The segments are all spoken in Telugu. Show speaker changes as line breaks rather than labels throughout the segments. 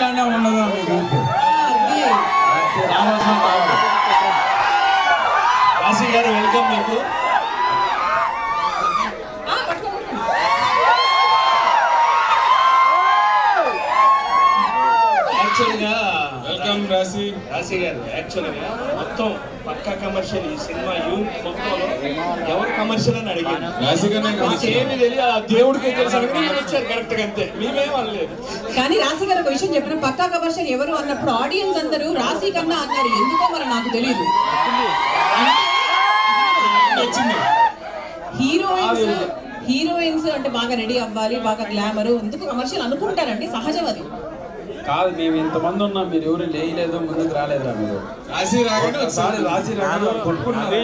కాడనే ఉండదు మీకు
అది.
రావాల్సిన కాదు.
రాశి గారు వెల్కమ్ మీకు
ఆ, పట్టుకో, పట్టుకో.
యాక్చువల్గా
వెల్కమ్ రాశి
రాశి గారు యాక్చువల్గా మొత్తం పక్కా కమర్షియల్ ఈ సినిమా యూనిట్ మొత్తంలో ఎవరు కమర్షియల్ అని అడిగారు
రాశి గారినే
మాకు
కమర్షియల్.
ఏమీ తెలియదు ఆ దేవుడికి తెలుసు అనుకుని ఈయన వచ్చారు కరెక్ట్ గా అంతే మేమేం అనలేదు
కానీ రాశి గారు ఒక విషయం చెప్పిన పక్కా కమర్షియల్ ఎవరు అన్నప్పుడు ఆడియన్స్ అందరూ రాశి కన్నా అన్నారు ఎందుకో మరి నాకు తెలియదు
వచ్చింది
హీరోయిన్స్ హీరోయిన్స్ అంటే బాగా రెడీ అవ్వాలి బాగా గ్లామర్ ఎందుకు కమర్షియల్ అనుకుంటారండి సహజం అది
కాదు మేము ఇంతమంది ఉన్నాం మీరు ఎవరు లేయలేదు ముందుకు రాలేదురా మీరు
రాశి రాగానే
ఒకసారి
ఒకసారి
రాసి రాదు కొట్టుకున్నారు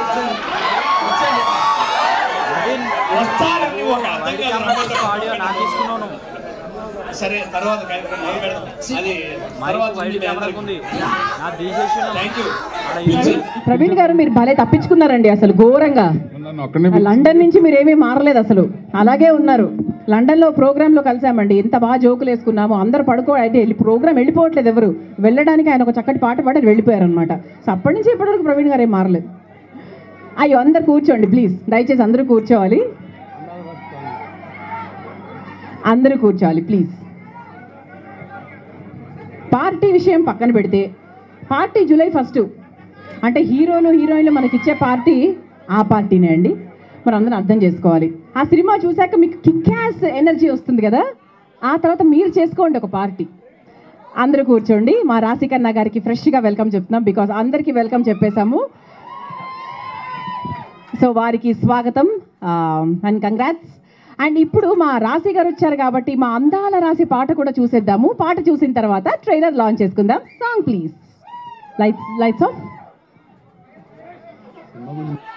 వస్తారని ఒక అర్థం కాదు రమ్మంటే
ఆడియో నాకు తీసుకున్నాను
సరే తర్వాత కార్యక్రమం మొదలు పెడదాం అది
మైక్
తర్వాత
వైట్ కెమెరా ఉంది నా తీసేసి
థ్యాంక్ యూ
ప్రవీణ్ గారు మీరు భలే తప్పించుకున్నారండి అసలు ఘోరంగా
నన్ను ఒక్కనే
ఆ లండన్ నుంచి మీరు ఏమీ మారలేదు అసలు అలాగే ఉన్నారు లండన్లో ప్రోగ్రాంలో కలిసామండి ఎంత బాగా జోకులు వేసుకున్నాము అందరు పడుకో అయితే వెళ్ళి ప్రోగ్రామ్ వెళ్ళిపోవట్లేదు ఎవరు వెళ్ళడానికి ఆయన ఒక చక్కటి పాట పాడి వెళ్ళిపోయారనమాట సో అప్పటి నుంచి ఇప్పటివరకు ప్రవీణ్ గారు ఏం మారలేదు అయ్యో అందరు కూర్చోండి ప్లీజ్ దయచేసి అందరూ కూర్చోవాలి అందరూ కూర్చోవాలి ప్లీజ్ పార్టీ విషయం పక్కన పెడితే పార్టీ జూలై ఫస్ట్ అంటే హీరోలు హీరోయిన్లు మనకి ఇచ్చే పార్టీ ఆ పార్టీనే అండి మరి అందరం అర్థం చేసుకోవాలి ఆ సినిమా చూశాక మీకు కిక్యాస్ ఎనర్జీ వస్తుంది కదా ఆ తర్వాత మీరు చేసుకోండి ఒక పార్టీ అందరూ కూర్చోండి మా రాశికన్నా గారికి ఫ్రెష్గా వెల్కమ్ చెప్తున్నాం బికాస్ అందరికీ వెల్కమ్ చెప్పేశాము సో వారికి స్వాగతం అండ్ కంగ్రాట్స్ అండ్ ఇప్పుడు మా రాశి గారు వచ్చారు కాబట్టి మా అందాల రాశి పాట కూడా చూసేద్దాము పాట చూసిన తర్వాత ట్రైలర్ లాంచ్ చేసుకుందాం song please lights lights of